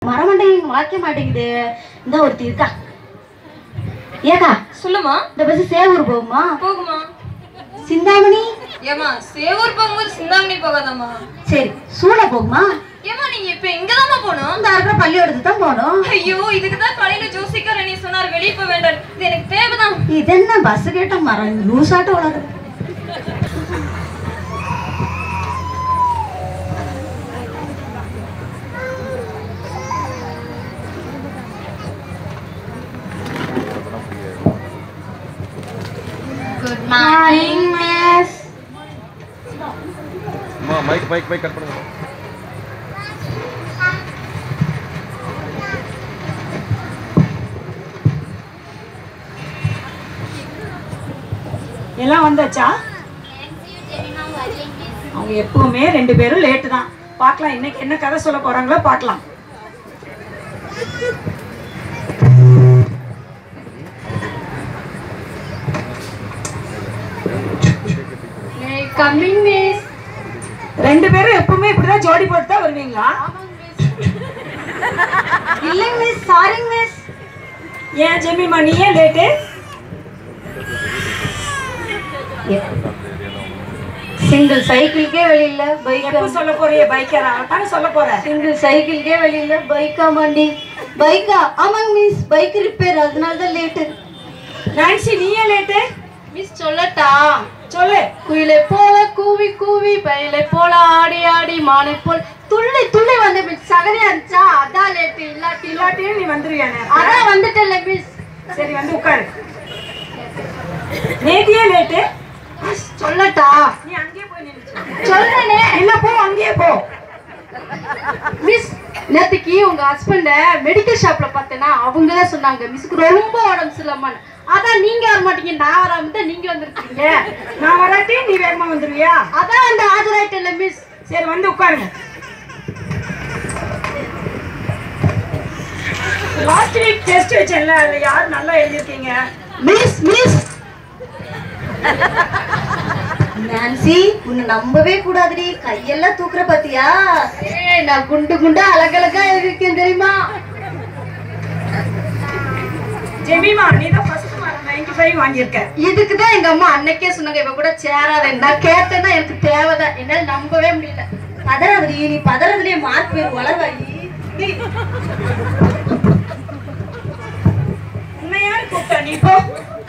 மரமண்டை வாய்க்க மாட்டேங்குது இந்த ஒருத்தி இருக்கா ஏக்கா சொல்லுமா இந்த பஸ் சேவூர் போகுமா போகுமா சிந்தாமணி ஏமா சேவூர் போகும்போது சிந்தாமணி போகாதாம்மா சரி சூளை போகுமா ஏமா நீங்க இப்ப எங்கதாம்மா போகணும் இந்த இருக்கிற பள்ளியோடத்துக்கு தான் போகணும் ஐயோ இதுக்கு தான் காலையில ஜோசிக்கார நீ சொன்னார் வெளியே போக வேண்டாம் இது எனக்கு தேவைதான் இது என்ன பஸ் கேட்ட மரம் லூசாட்ட உலகம் குட் மார்னிங் மிஸ் அம்மா மைக் மைக் மைக் கட் பண்ணுங்க எல்லாம் வந்தாச்சா அவங்க எப்பவுமே ரெண்டு பேரும் லேட்டு தான் பார்க்கலாம் இன்னைக்கு என்ன கதை சொல்ல போறாங்களோ பார்க்கலாம் கம்மிங் மிஸ் ரெண்டு பேரும் எப்பவுமே இப்படிதான் ஜோடி போட்டு தான் வருவீங்களா இல்லைங்க மிஸ் சாரிங்க மிஸ் ஏன் ஜெமிமா நீ ஏன் லேட்டு சிங்கிள் சைக்கிளுக்கே வெளியில பைக் எப்போ சொல்ல போறிய பைக்கரா தானே சொல்ல போற சிங்கிள் சைக்கிளுக்கே வெளியில பைக்கா மாண்டி பைக்கா ஆமாங்க மிஸ் பைக் ரிப்பேர் அதனால தான் லேட்டு நான்சி நீ ஏன் லேட்டு மிஸ் சொல்லட்டா சொல்லு குயிலை போல கூவி கூவி பயிலை போல ஆடி ஆடி மானை போல் துள்ளி துள்ளி வந்து மிஸ் சகதியா இருந்துச்சா அதான் லேட்டு இல்லாட்டி இல்லாட்டியும் நீ வந்துருவியானே அதான் வந்துட்டேன்ல மிஸ் சரி வந்து உட்காரு நேத்தியே லேட்டு சொல்லட்டா நீ அங்கேயே போய் நின்று சொல்றேனே இல்ல போ அங்கேயே போ மிஸ் நேத்துக்கு உங்க ஹஸ்பண்ட மெடிக்கல் ஷாப்ல பார்த்தேன்னா அவங்க தான் சொன்னாங்க மிஸ்க்கு ரொம்ப உடம்பு சரியில்லாமன்னு அதான் நீங்க வர மாட்டீங்க நான் வராம தான் நீங்க வந்திருக்கீங்க நான் வராட்டி நீ வேகமா வந்துருவியா அதான் வந்து ஆஜராயிட்டேன்ல மிஸ் சரி வந்து உட்காருங்க லாஸ்ட் வீக் டெஸ்ட் வச்சேன்ல அதுல யார் நல்லா எழுதிருக்கீங்க மிஸ் மிஸ் நான்சி உன்னை நம்பவே கூடாதுடி கையெல்லாம் தூக்குற பாத்தியா ஏய் நான் குண்டு குண்டா அழகழகா எழுதிருக்கேன் தெரியுமா ஜெமிமா நீ தான் ஃபர்ஸ்ட் மார்க் நைன்டி ஃபைவ் வாங்கியிருக்க இதுக்கு தான் எங்க அம்மா அன்னைக்கே சொன்னாங்க இவ கூட சேராத நான் கேட்டேன்னா எனக்கு தேவைதான் என்னால நம்பவே முடியல பதறாதடி நீ பதறதுலயே மார்க் பேர் வளர்வாயி உன்னை யார் கூப்பிட்டா நீ போ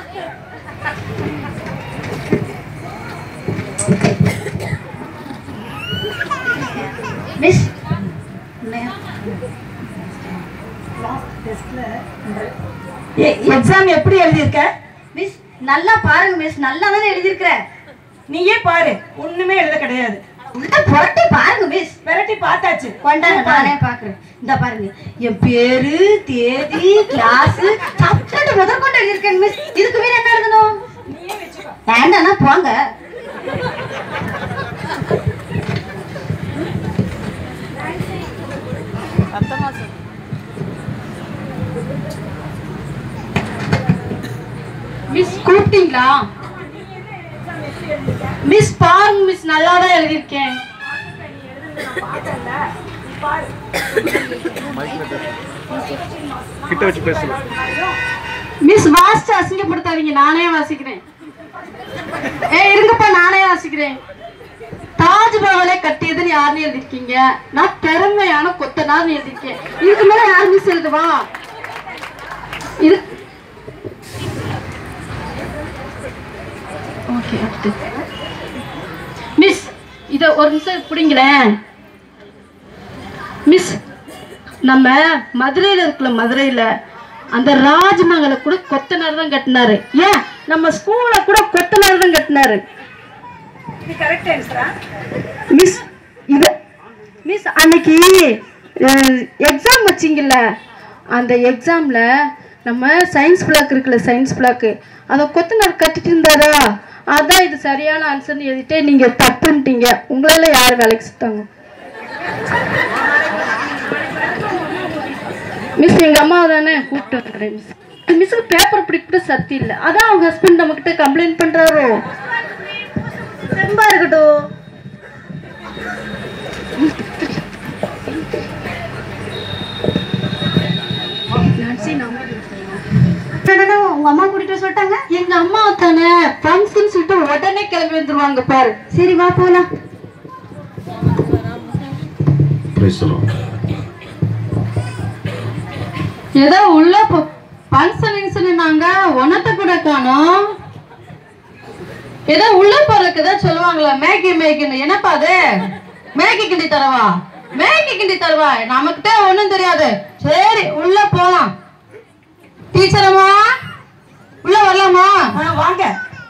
மிஸ் எக்ஸாம் எப்படி எழுதியிருக்க மிஸ் நல்லா பாருங்க மிஸ் நல்லா தானே எழுதியிருக்கிற நீயே பாரு ஒண்ணுமே எழுத கிடையாது உள்ள புரட்டி பாருங்க மிஸ் விரட்டி பார்த்தாச்சு கொண்டாங்க நானே பாக்குறேன் இந்த பாருங்க என் பேரு தேதி கிளாஸ் சப்ஜெக்ட் முதற்கொண்டு எழுதியிருக்கேன் மிஸ் இதுக்கு மீறி என்ன எழுதணும் நீயே வச்சுக்கோ வேண்டாம்னா போங்க மிஸ் கூப்பிட்டீங்களா மிஸ் பாருங்க மிஸ் நல்லா தான் எழுதியிருக்கேன் கிட்ட வச்சு பேசுங்க மிஸ் வாசிச்சு அசிங்கப்படுத்தாதீங்க நானே வாசிக்கிறேன் ஏ இருங்கப்பா நானே வாசிக்கிறேன் தாஜ்மஹாலை கட்டியதுன்னு யாருன்னு எழுதிருக்கீங்க நான் திறமையான கொத்தனார்னு எழுதிருக்கேன் இதுக்கு மேல யார் மிஸ் எழுதுவா இது ஓகே அடுத்து மிஸ் இத ஒரு நிமிஷம் பிடிங்களேன் மிஸ் நம்ம மதுரையில இருக்கல மதுரையில அந்த ராஜ்மஹலை கூட கொத்தனார் தான் கட்டினாரு ஏன் நம்ம ஸ்கூல்ல கூட கொத்தனார் தான் கட்டினாரு இது கரெக்ட் ஆன்சரா மிஸ் இது மிஸ் அன்னைக்கு எக்ஸாம் வச்சிங்கல்ல அந்த எக்ஸாம்ல நம்ம சயின்ஸ் பிளாக் இருக்குல்ல சயின்ஸ் பிளாக்கு அதை கொத்தனார் கட்டிட்டு இருந்தாரா அதான் இது சரியான ஆன்சர்னு எழுதிட்டு நீங்க தப்புன்ட்டீங்க உங்களால யார் வேலைக்கு சுத்தாங்க மிஸ் எங்க அம்மா தானே கூப்பிட்டு வந்துடுறேன் மிஸ் மிஸ்ஸுக்கு பேப்பர் பிடிக்கிட்டு சக்தி இல்லை அதான் அவங்க ஹஸ்பண்ட் நம்ம கிட்ட கம்ப்ளைண்ட் பண்றாரோ ரொம்ப இருக்கட்டும் உங்க அம்மா கூட்டிட்டு வர சொல்லிட்டாங்க எங்க அம்மா தானே ஃபங்க்ஷன் சொல்லிட்டு உடனே கிளம்பி வந்துருவாங்க பாரு சரி வா போலாம் பேசலாம் ஏதோ உள்ள ஃபங்க்ஷன் சொன்னாங்க உனத்த கூட காணோம் ஏதோ உள்ள போறதுக்கு ஏதோ சொல்லுவாங்களா மேகி மேகின்னு என்னப்பா அது மேகி கிண்டி தரவா மேகி கிண்டி தரவா நமக்கிட்ட ஒண்ணும் தெரியாது சரி உள்ள போலாம் டீச்சர் அம்மா உள்ள வரலாமா ஆ, வாங்க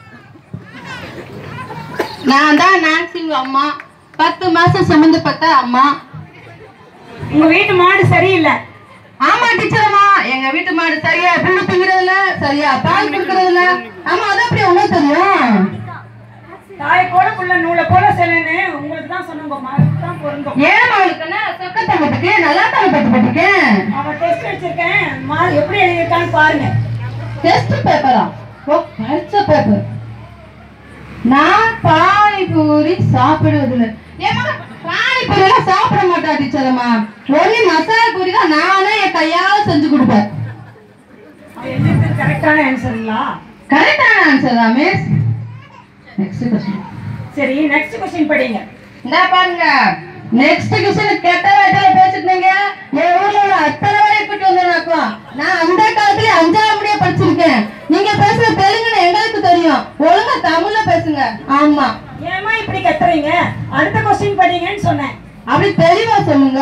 நான் தான் நான்சிங் அம்மா பத்து மாசம் சம்பந்தப்பட்ட அம்மா உங்க வீட்டு மாடு சரியில்லை ஆமா டீச்சர் அம்மா எங்க வீட்டு மாடு சரியா புல்லு திங்கிறதுல சரியா பால் குடுக்கறதுல ஆமா அது அப்படி உங்களுக்கு தெரியும் தாயை கூட புள்ள நூலை போல செல்லுன்னு உங்களுக்கு தான் சொன்ன உங்க மாடுக்கு தான் பொருந்தும் ஏன் அவளுக்குன்னா சொக்க தங்கத்துக்கு நல்லா தங்க பட்டு பட்டுக்கு அவன் டெஸ்ட் வச்சிருக்கேன் மாடு எப்படி எழுதியிருக்கான்னு பாருங்க டெஸ்ட் பேப்பரா ஓ பரிச்ச பேப்பர் நான் பானிபூரி சாப்பிடுவதில்லை ஏமா பானிபூரி எல்லாம் சாப்பிட மாட்டா டீச்சர் அம்மா ஒரே மசாலா பூரி தான் நானே என் கையால செஞ்சு கொடுப்பேன் அவன் எழுதிருக்கு கரெக்டான ஆன்சருங்களா கரெக்டான ஆன்சர் தான் மிஸ் நெக்ஸ்ட் கொஸ்டின் சரி நெக்ஸ்ட் கொஸ்டின் படிங்க இந்த பாருங்க நெக்ஸ்ட் கொஸ்டின் கெட்ட வார்த்தையில பேசிட்டீங்க என் ஊர்ல உள்ள அத்தனை வரை கூட்டு வந்தாக்கும் நான் அந்த காலத்துல அஞ்சாவது முடிய படிச்சிருக்கேன் நீங்க பேசுற தெலுங்குன்னு எங்களுக்கு தெரியும் ஒழுங்கா தமிழ்ல பேசுங்க ஆமா ஏமா இப்படி கத்துறீங்க அடுத்த கொஸ்டின் படிங்கன்னு சொன்னேன் அப்படி தெளிவா சொல்லுங்க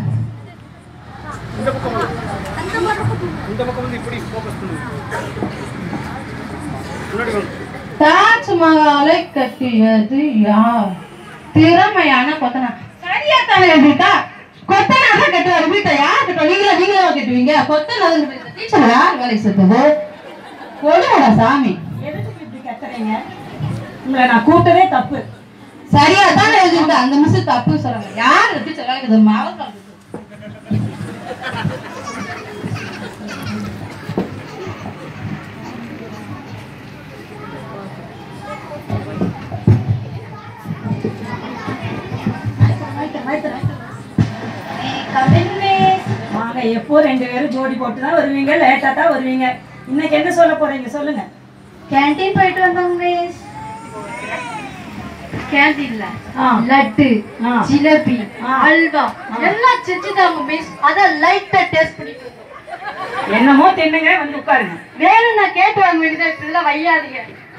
இந்த பக்கம் வந்து இப்படி ஃபோக்கஸ் பண்ணுங்க முன்னாடி வந்து தாஜ்மஹாலை கட்டியது யார் திறமையான கொத்தனா சரியா தானே எழுதிட்டா கொத்தனா தான் கட்டுவாரு வீட்டை யார் கட்டுவா நீங்களா நீங்களா கட்டுவீங்க கொத்தனா டீச்சர் யார் வேலைக்கு சேர்த்தது ஒழுங்கடா சாமி எதுக்கு இப்படி கத்துறீங்க உங்களை நான் கூட்டவே தப்பு சரியா தானே எழுதிருக்கா அந்த மிஸ் தப்பு சொல்றாங்க யார் டீச்சர் வேலைக்கு சேர்த்தது? மாவட்டம் வாங்க எப்போ ரெண்டு பேரும் ஜோடி போட்டு தான் வருவீங்க லேட்டா தான் வருவீங்க இன்னைக்கு என்ன சொல்ல போறீங்க சொல்லுங்க கேண்டீன் போயிட்டு வந்தோங்க மிஸ் கேண்டீன்ல ஆ. லட்டு ஆ. ஜிலேபி ஆ. அல்வா எல்லாம் செஞ்சுதாங்க மிஸ் அத லைட்டா டேஸ்ட் பண்ணிட்டு என்னமோ தின்னுங்க வந்து உட்காருங்க வேணும் நான் கேட்டு வாங்க வேண்டியதா இப்படிலாம் வையாதீங்க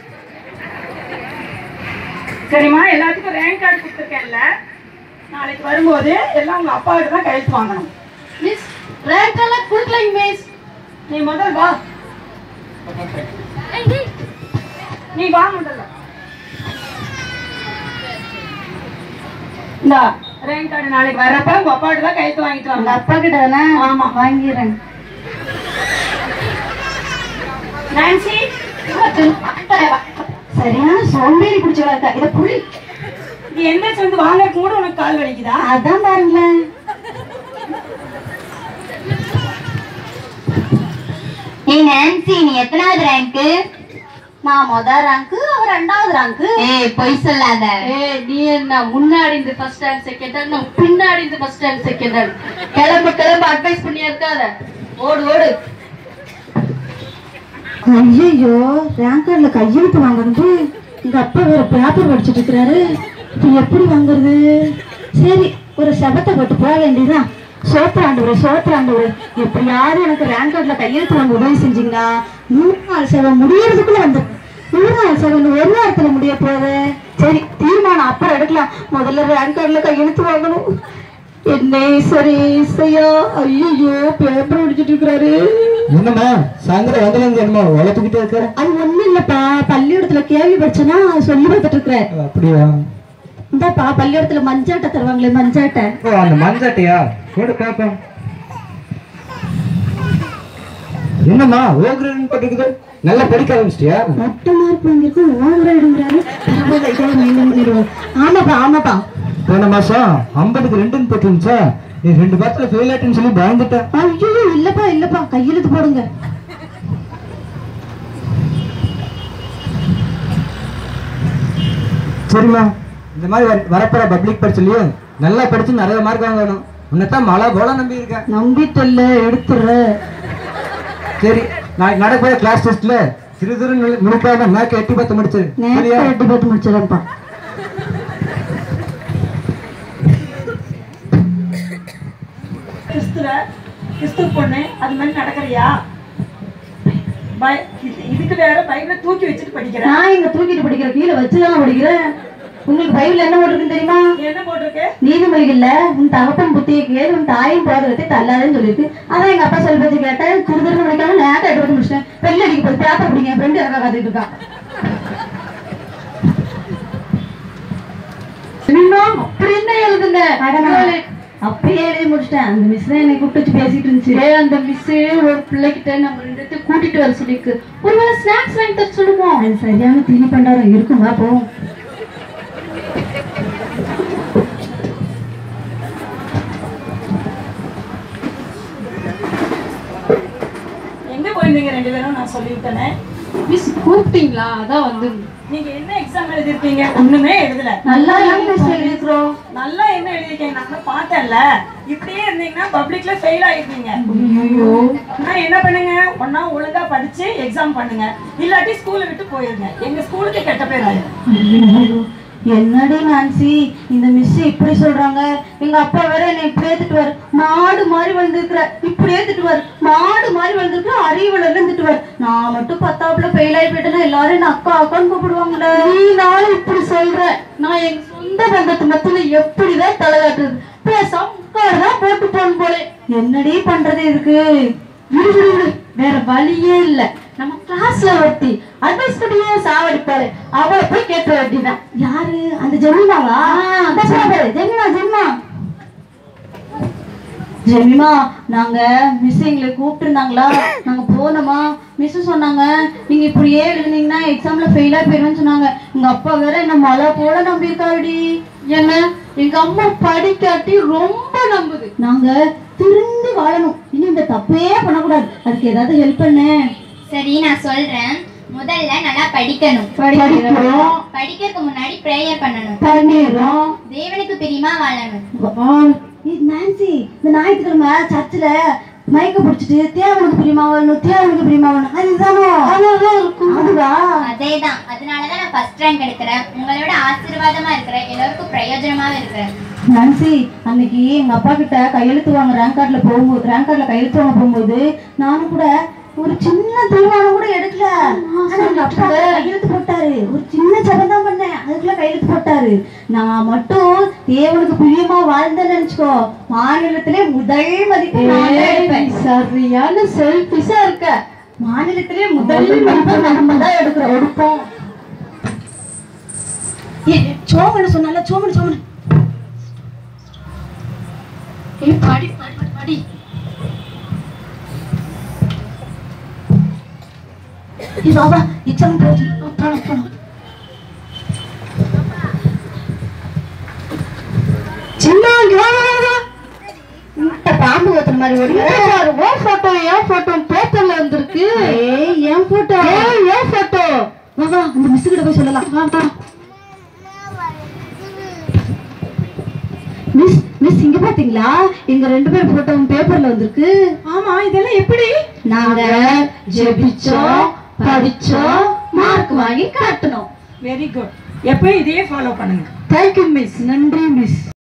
சரிம்மா எல்லாத்துக்கும் ரேங்க் கார்டு கொடுத்துருக்கேன்ல நாளைக்கு வரும்போது எல்லாம் உங்க அப்பா கிட்ட தான் கையெழுத்து வாங்கணும் மிஸ் ரேங்க் எல்லாம் கொடுக்கலைங்க மிஸ் நீ முதல் வா நீ வா முதல்ல இந்தா ரேங்க் கார்டு நாளைக்கு வர்றப்ப உங்க அப்பா கிட்ட தான் கையெழுத்து வாங்கிட்டு உங்க வாங்க அப்பா கிட்ட தானே ஆமா. வாங்கிடுறேன் நான்சி சரியான சோம்பேறி பிடிச்சவளா இருக்கா இத புளி நீ எந்திரிச்சு வந்து வாங்கறதுக்கு கூட உனக்கு கால் வலிக்குதா அதான் பாருங்களேன் ஏய் நான்சி நீ எத்தனாவது ரேங்க் நான் முத ரேங்க் அவர் ரெண்டாவது ரேங்க் ஏய் பொய் சொல்லாத ஏய் நீ என்ன முன்னாடி இந்த ஃபர்ஸ்ட் ரேங்க் செகண்ட் ரேங்க் நான் பின்னாடி இந்த ஃபர்ஸ்ட் ரேங்க் செகண்ட் ரேங்க் கிளம்பு கிளம்பு அட்வைஸ் பண்ணி இருக்காத ஓடு ஓடு ஐயோ ரேங்க் கார்டுல கையெழுத்து வாங்குறது எங்க அப்பா வேற பேப்பர் படிச்சுட்டு இருக்கிறாரு இது எப்படி வாங்குறது சரி ஒரு சபத்தை போட்டு போக வேண்டியதுதான் சோத்திராண்டவர் சோத்திராண்டவர் எப்படியாவது எனக்கு ரேங்க் கார்டுல கையெழுத்து வாங்க உதவி செஞ்சீங்கன்னா நூறு நாள் சேவை முடியறதுக்குள்ள வந்து நூறு நாள் சேவை இன்னும் ஒரு வாரத்துல முடிய போகுது சரி தீர்மானம் அப்புறம் எடுக்கலாம் முதல்ல ரேங்க் கார்டுல கையெழுத்து வாங்கணும் என்ன சரி இசையா ஐயோ பேப்பர் படிச்சுட்டு இருக்கிறாரு என்னம்மா சாயந்தரம் வந்தலேருந்து என்னம்மா வளர்த்துக்கிட்டே இருக்க அது ஒண்ணும் இல்லப்பா பள்ளிக்கூடத்துல கேள்வி படிச்சனா சொல்லி பார்த்துட்டு இருக்கிறேன் அப்படியா இந்தாப்பா பள்ளிக்கூடத்துல மஞ்சாட்டை தருவாங்களே மஞ்சாட்டை ஓ அந்த மஞ்சாட்டையா கூட பாப்பா என்னம்மா ஓகுரன் பட்டுக்குது நல்லா படிக்க ஆரம்பிச்சிட்டியா மொட்டை மார்க் வாங்கிருக்கு ஓவரா எடுங்கிறாரு பரவாயில்ல இதே மெயின்டைன் பண்ணிடுவோம் ஆமாப்பா ஆமாப்பா போன மாசம் ஐம்பதுக்கு ரெண்டுன்னு போட்டுருந்துச்சா நீ ரெண்டு பத்துல ஃபெயில் ஆயிட்டுன்னு சொல்லி பயந்துட்டேன் ஐயோ இல்லப்பா இல்லப்பா கையெழுத்து போடுங்க சரிம்மா இந்த மாதிரி வர- வரப்போற பப்ளிக் பரிட்சையிலையும் நல்லா படிச்சு நிறைய மார்க் வாங்கணும் உன்னைத்தான் மழை போல நம்பி இருக்கேன் நம்பிட்டு இல்ல எடுத்துடுற சரி நாளைக்கு நடக்க போய் கிளாஸ் டெஸ்ட்ல சிறு சிறு நுணுக்காம மேக்க எட்டி பார்த்து முடிச்சு சரியா நேற்று எட்டு பார்த்து முடிச்சிடறேன்ப்பா கிறிஸ்துவ கிறிஸ்துவ பொண்ணு அது மாதிரி நடக்கிறியா பை- இது- இதுக்கு வேற பைபிளை தூக்கி வச்சுட்டு படிக்கிறேன் நான் இங்க தூக்கிட்டு படிக்கிற கீழே வச்சுதான் படிக்கிறேன் உங்களுக்கு பைபிள் என்ன போட்டிருக்குன்னு தெரியுமா என்ன போட்டிருக்கு நீதிமொழிகள்ல உன் தகப்பன் புத்தியை கேள் உன் தாயின் போதகத்தை தள்ளாதுன்னு சொல்லியிருக்கு அதான் எங்க அப்பா சொல்லி பேச்சு கேட்டேன் திருதர்னு படிக்காம நேரத்தை எடுத்து வந்து முடிச்சிட்டேன் பெல் அடிக்க போது பேப்பர் பிடிங்க என் ஃப்ரெண்டு யாரா காத்துட்டு இருக்கா இன்னும் அப்படி என்ன எழுதுங்க அப்பயே எழுதி முடிச்சிட்டேன் அந்த மிஸ் தான் என்னை கூப்பிட்டு வச்சு பேசிட்டு இருந்துச்சு ஏய், அந்த மிஸ் ஒரு பிள்ளைகிட்ட நம்ம ரெண்டு பேர்த்தையும் கூட்டிட்டு வர சொல்லிருக்கு ஒருவேளை ஸ்நாக்ஸ் வாங்கி தர சொல்லுவோம் அது சரியான தீனி பண்டாரம் இருக்குமா போவோம் எங்க போயிருந்தீங்க ரெண்டு பேரும் நான் சொல்லிவிட்டேனே மிஸ் கூப்பிட்டீங்களா அதான் வந்து நீங்க என்ன எக்ஸாம் எழுதிருக்கீங்க ஒண்ணுமே எழுதல நல்லா இங்கிலீஷ் எழுதிக்கிறோம் நல்லா என்ன எழுதிருக்கீங்க நான் பார்த்தேன்ல இப்படியே இருந்தீங்கன்னா பப்ளிக்ல ஃபெயில் ஆயிருந்தீங்க நான் என்ன பண்ணுங்க ஒன்னா ஒழுங்கா படிச்சு எக்ஸாம் பண்ணுங்க இல்லாட்டி ஸ்கூலை விட்டு போயிருங்க எங்க ஸ்கூலுக்கு கெட்ட பேர் ஆயிரும் என்னடி நான்சி இந்த மிஸ் இப்படி சொல்றாங்க எங்க அப்பா வேற என்னை இப்படி ஏத்துட்டுவார் மாடு மாதிரி வந்திருக்கிற இப்படி ஏத்துட்டுவார் மாடு மாதிரி வந்திருக்கிற அறிவுல இருந்துட்டுவார் நான் மட்டும் பத்தாப்புல ஃபெயில் ஆகி போயிட்டேன்னா எல்லாரும் என்ன அக்கா அக்கான்னு கூப்பிடுவாங்களே நீ நாளும் இப்படி சொல்ற நான் எங்க சொந்த பந்தத்து மத்தியில எப்படிதான் தலை காட்டுறது பேசாம உட்காருதான் போட்டு போன போல என்னடி பண்றது இதுக்கு விடு விடு விடு வேற வழியே இல்ல நம்ம கிளாஸ்ல ஒருத்தி அட்வைஸ் பண்ணியே சாவடிப்பாரு அவளை போய் கேட்ட வேண்டியதான் யாரு அந்த ஜெமிமாவா இந்த பாரு, ஜெமிமா ஜெமிமா ஜெமிமா நாங்க மிஸ் எங்களை கூப்பிட்டுருந்தாங்களா நாங்க போனோமா மிஸ் சொன்னாங்க நீங்க இப்படியே எழுதுனீங்கன்னா எக்ஸாம்ல ஃபெயிலா போயிருவேன்னு சொன்னாங்க எங்க அப்பா வேற என்ன மழை போல நம்பியிருக்காருடி என்ன எங்க அம்மா படிக்காட்டி ரொம்ப நம்புது நாங்க திருந்தி வாழணும் இனி இந்த தப்பே பண்ணக்கூடாது அதுக்கு ஏதாவது ஹெல்ப் பண்ணு சரி நான் சொல்றேன் முதல்ல நல்லா படிக்கணும் படிக்கிறோம் படிக்கிறதுக்கு முன்னாடி ப்ரேயர் பண்ணணும் பண்ணிடுறோம் தேவனுக்கு பிரியமா வாழணும் ஏய், நான்சி இந்த ஞாயிற்றுக்கிழமை சர்ச்சில் மயக்க பிடிச்சிட்டு தேவனுக்கு பிரியமா வரணும் தேவனுக்கு பிரியமா வரணும் அதுதானோ அதுதான் இருக்கும் அதுவா அதேதான் அதனாலதான் நான் ஃபர்ஸ்ட் ரேங்க் எடுக்கிறேன் உங்களோட ஆசீர்வாதமா இருக்கிறேன் எல்லாருக்கும் பிரயோஜனமாவும் இருக்கிறேன் நான்சி அன்னைக்கு எங்க அப்பா கிட்ட கையெழுத்து வாங்க ரேங்க் கார்டுல போகும்போது ரேங்க் கார்டுல கையெழுத்து வாங்க போகும்போது நானும் கூட ஒரு சின்ன தீர்மானம் கூட எடுக்கல ஆனா எங்க அப்பா கையெழுத்து போட்டாரு ஒரு சின்ன ஜபம் தான் பண்ணேன் அதுக்குள்ள கையெழுத்து போட்டாரு நான் மட்டும் தேவனுக்கு பிரியமா வாழ்ந்தேன்னு நினைச்சுக்கோ மாநிலத்திலே முதல் மதிப்பு நான் தான் எடுப்பேன் சரியான செல்பிஷா இருக்க மாநிலத்திலே முதல் மதிப்பு நம்ம தான் எடுக்கிறோம் எடுப்போம் ஏ சோமனு சொன்னால சோமனு சோமனு ஏய் படி படி படி, படி ஏ பாபா எக்ஸாம் போகுது போனோம் போனோம் சின்ன இங்க வா, வா, வா. முட்டை பாம்பு ஓத்துற மாதிரி ஓடி இங்க பாரு, உன் photo, என் photo பேப்பர்ல வந்திருக்கு ஏய் என் போட்டோ ஏய், என் photo. வா வா அந்த மிஸ் கிட்ட போய் சொல்லலாம் வா வா மிஸ் மிஸ் இங்க பாத்தீங்களா எங்க ரெண்டு பேர் போட்டோ பேப்பர்ல வந்திருக்கு ஆமா இதெல்லாம் எப்படி நாங்க ஜெபிச்சோம் படிச்சோம் மார்க் வாங்கி காட்டணும் வெரி குட் எப்பயும் இதையே ஃபாலோ பண்ணுங்க தேங்க்யூ மிஸ் நன்றி மிஸ்